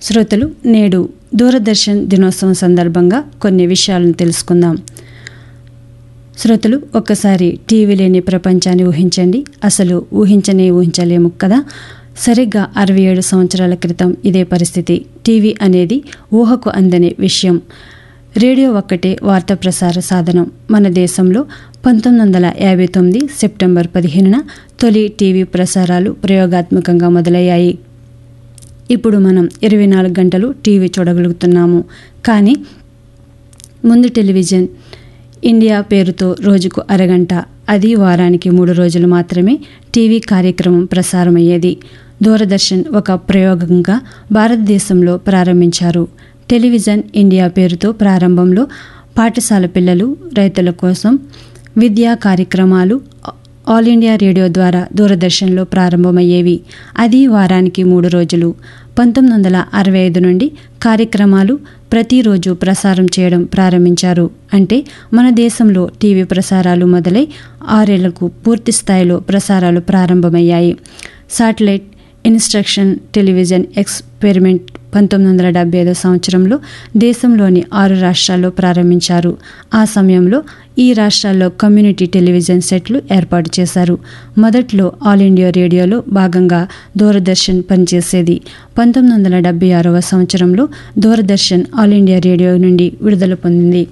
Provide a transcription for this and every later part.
శ్రోతలు నేడు దూరదర్శన్ దినోత్సవం సందర్భంగా కొన్ని విషయాలను తెలుసుకుందాం శ్రోతలు ఒక్కసారి టీవీ లేని ప్రపంచాన్ని ఊహించండి అసలు ఊహించనే ఊహించలేము కదా సరిగ్గా అరవై ఏడు సంవత్సరాల క్రితం ఇదే పరిస్థితి టీవీ అనేది ఊహకు అందని విషయం రేడియో ఒక్కటే వార్తా ప్రసార సాధనం మన దేశంలో పంతొమ్మిది వందల యాభై తొమ్మిది సెప్టెంబర్ పదిహేనున తొలి టీవీ ప్రసారాలు ప్రయోగాత్మకంగా మొదలయ్యాయి ఇప్పుడు మనం ఇరవై నాలుగు గంటలు టీవీ చూడగలుగుతున్నాము కానీ ముందు టెలివిజన్ ఇండియా పేరుతో రోజుకు అరగంట అది వారానికి మూడు రోజులు మాత్రమే టీవీ కార్యక్రమం ప్రసారమయ్యేది దూరదర్శన్ ఒక ప్రయోగంగా భారతదేశంలో ప్రారంభించారు టెలివిజన్ ఇండియా పేరుతో ప్రారంభంలో పాఠశాల పిల్లలు రైతుల కోసం విద్యా కార్యక్రమాలు ఆల్ ఇండియా రేడియో ద్వారా దూరదర్శన్లో ప్రారంభమయ్యేవి అది వారానికి మూడు రోజులు పంతొమ్మిది వందల అరవై ఐదు నుండి కార్యక్రమాలు ప్రతిరోజు ప్రసారం చేయడం ప్రారంభించారు అంటే మన దేశంలో టీవీ ప్రసారాలు మొదలై ఆరేళ్లకు పూర్తి స్థాయిలో ప్రసారాలు ప్రారంభమయ్యాయి శాటిలైట్ ఇన్స్ట్రక్షన్ టెలివిజన్ ఎక్స్పెరిమెంట్ పంతొమ్మిది వందల డెబ్బై ఐదో సంవత్సరంలో దేశంలోని ఆరు రాష్ట్రాల్లో ప్రారంభించారు ఆ సమయంలో ఈ రాష్ట్రాల్లో కమ్యూనిటీ టెలివిజన్ సెట్లు ఏర్పాటు చేశారు మొదట్లో ఆల్ ఇండియా రేడియోలో భాగంగా దూరదర్శన్ పనిచేసేది పంతొమ్మిది వందల డెబ్బై ఆరవ సంవత్సరంలో దూరదర్శన్ ఆల్ ఇండియా రేడియో నుండి విడుదల పొందింది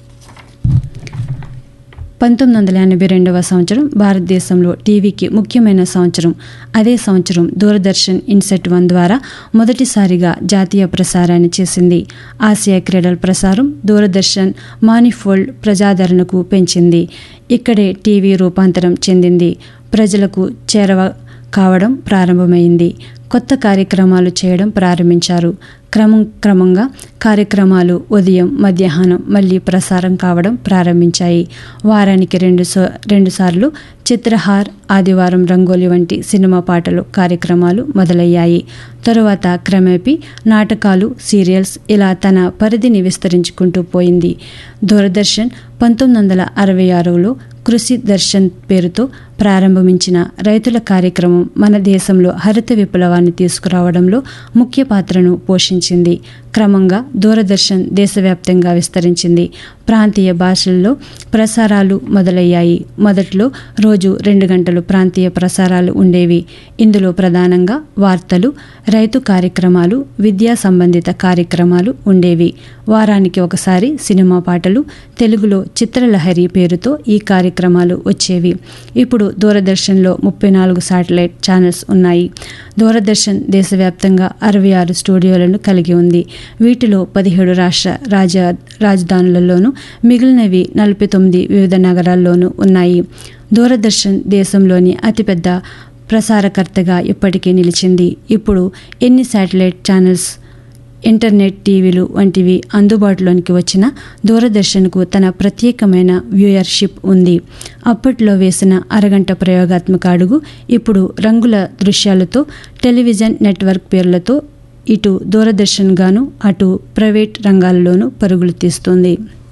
పంతొమ్మిది వందల ఎనభై రెండవ సంవత్సరం భారతదేశంలో టీవీకి ముఖ్యమైన సంవత్సరం అదే సంవత్సరం దూరదర్శన్ ఇన్సెట్ వన్ ద్వారా మొదటిసారిగా జాతీయ ప్రసారాన్ని చేసింది ఆసియా క్రీడల ప్రసారం దూరదర్శన్ మానిఫోల్డ్ ప్రజాదరణకు పెంచింది ఇక్కడే టీవీ రూపాంతరం చెందింది ప్రజలకు చేరవ కావడం ప్రారంభమైంది కొత్త కార్యక్రమాలు చేయడం ప్రారంభించారు క్రమం క్రమంగా కార్యక్రమాలు ఉదయం మధ్యాహ్నం మళ్ళీ ప్రసారం కావడం ప్రారంభించాయి వారానికి రెండు సో రెండుసార్లు చిత్రహార్ ఆదివారం రంగోలి వంటి సినిమా పాటలు కార్యక్రమాలు మొదలయ్యాయి తరువాత క్రమేపీ నాటకాలు సీరియల్స్ ఇలా తన పరిధిని విస్తరించుకుంటూ పోయింది దూరదర్శన్ పంతొమ్మిది వందల అరవై ఆరులో కృషి దర్శన్ పేరుతో ప్రారంభించిన రైతుల కార్యక్రమం మన దేశంలో హరిత విప్లవాన్ని తీసుకురావడంలో ముఖ్య పాత్రను పోషించింది క్రమంగా దూరదర్శన్ దేశవ్యాప్తంగా విస్తరించింది ప్రాంతీయ భాషల్లో ప్రసారాలు మొదలయ్యాయి మొదట్లో రోజు రెండు గంటలు ప్రాంతీయ ప్రసారాలు ఉండేవి ఇందులో ప్రధానంగా వార్తలు రైతు కార్యక్రమాలు విద్యా సంబంధిత కార్యక్రమాలు ఉండేవి వారానికి ఒకసారి సినిమా పాటలు తెలుగులో చిత్రలహరి పేరుతో ఈ కార్యక్రమాలు వచ్చేవి ఇప్పుడు దూరదర్శన్లో ముప్పై నాలుగు శాటిలైట్ ఛానల్స్ ఉన్నాయి దూరదర్శన్ దేశవ్యాప్తంగా అరవై ఆరు స్టూడియోలను కలిగి ఉంది వీటిలో పదిహేడు రాష్ట్ర రాజ రాజధానులలోనూ మిగిలినవి నలభై తొమ్మిది వివిధ నగరాల్లోనూ ఉన్నాయి దూరదర్శన్ దేశంలోని అతిపెద్ద ప్రసారకర్తగా ఇప్పటికీ నిలిచింది ఇప్పుడు ఎన్ని శాటిలైట్ ఛానల్స్ ఇంటర్నెట్ టీవీలు వంటివి అందుబాటులోనికి వచ్చిన దూరదర్శన్కు తన ప్రత్యేకమైన వ్యూయర్షిప్ ఉంది అప్పట్లో వేసిన అరగంట ప్రయోగాత్మక అడుగు ఇప్పుడు రంగుల దృశ్యాలతో టెలివిజన్ నెట్వర్క్ పేర్లతో ఇటు దూరదర్శన్ గాను అటు ప్రైవేట్ రంగాల్లోనూ పరుగులు తీస్తుంది